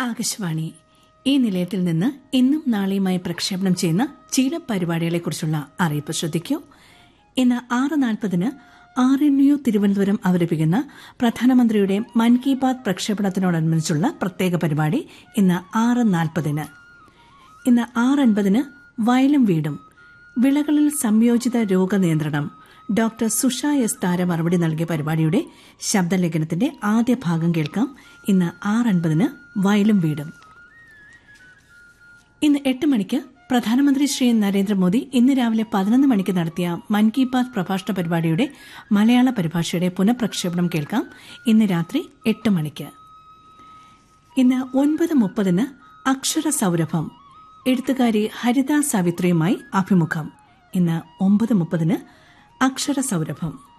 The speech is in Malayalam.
ആകാശവാണി ഈ നിലയത്തിൽ നിന്ന് ഇന്നും നാളെയുമായി പ്രക്ഷേപണം ചെയ്യുന്ന ചില പരിപാടികളെക്കുറിച്ചുള്ള അറിയിപ്പ് ശ്രദ്ധിക്കൂ ഇന്ന് ആറ് നാൽപ്പതിന് ആർ എൻ യു തിരുവനന്തപുരം അവതരിപ്പിക്കുന്ന പ്രധാനമന്ത്രിയുടെ മൻ കി ബാത് പ്രക്ഷേപണത്തിനോടനുബന്ധിച്ചുള്ള പ്രത്യേക പരിപാടി ഇന്ന് ആറ് നാൽപ്പതിന് ഇന്ന് ആറ് അൻപതിന് വയലും വീടും വിളകളിൽ സംയോജിത രോഗനിയന്ത്രണം ഡോക്ടർ സുഷ എസ് താര മറുപടി നൽകിയ പരിപാടിയുടെ ശബ്ദലേഖനത്തിന്റെ ആദ്യ ഭാഗം കേൾക്കാം ഇന്ന് ആറ് അൻപതിന് വയലും വീടും ഇന്ന് എട്ട് മണിക്ക് പ്രധാനമന്ത്രി ശ്രീ നരേന്ദ്രമോദി ഇന്ന് രാവിലെ പതിനൊന്ന് മണിക്ക് നടത്തിയ മൻ കി ബാത് പ്രഭാഷണ പരിപാടിയുടെ മലയാള പരിഭാഷയുടെ പുനഃപ്രക്ഷേപണം കേൾക്കാം ഇന്ന് രാത്രി എട്ട് മണിക്ക് ഇന്ന് ഒൻപത് മുപ്പതിന് അക്ഷര സൗരഭം എഴുത്തുകാരി ഹരിത സാവിത്രിയുമായി അഭിമുഖം ഇന്ന് ഒമ്പത് മുപ്പതിന് അക്ഷര സൗരഭം